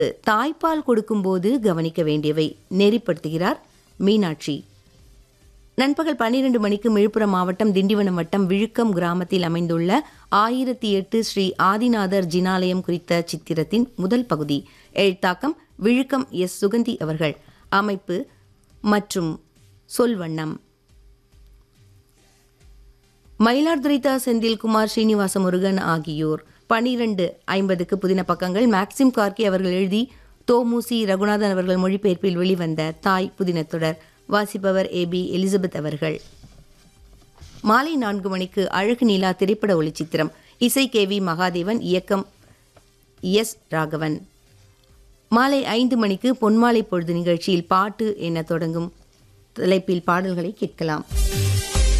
தாய்ப்பால் கொடுக்கும்போது கவனிக்க வேண்டியவை நெறிப்படுத்துகிறார் மீனாட்சி நண்பகல் பன்னிரண்டு மணிக்கு விழுப்புரம் மாவட்டம் திண்டிவனம் வட்டம் விழுக்கம் கிராமத்தில் அமைந்துள்ள ஆயிரத்தி எட்டு ஸ்ரீ ஆதிநாதர் ஜினாலயம் குறித்த சித்திரத்தின் முதல் பகுதி எழுத்தாக்கம் விழுக்கம் எஸ் சுகந்தி அவர்கள் அமைப்பு மற்றும் சொல்வண்ணம் மயிலாடுதுறை தா செந்தில்குமார் ஸ்ரீனிவாச முருகன் ஆகியோர் பனிரெண்டு ஐம்பதுக்கு புதின பக்கங்கள் மேக்சிம் கார்கி அவர்கள் எழுதி தோமுசி ரகுநாதன் அவர்கள் மொழிபெயர்ப்பில் வெளிவந்த தாய் புதினத்தொடர் வாசிப்பவர் ஏ பி எலிசபெத் அவர்கள் மாலை நான்கு மணிக்கு அழகு நிலா திரைப்பட ஒளிச்சித்திரம் இசை கே வி மகாதேவன் இயக்கம் எஸ் ராகவன் மாலை ஐந்து மணிக்கு பொன்மாலை பொழுது நிகழ்ச்சியில் பாட்டு என தொடங்கும் தலைப்பில் பாடல்களை கேட்கலாம்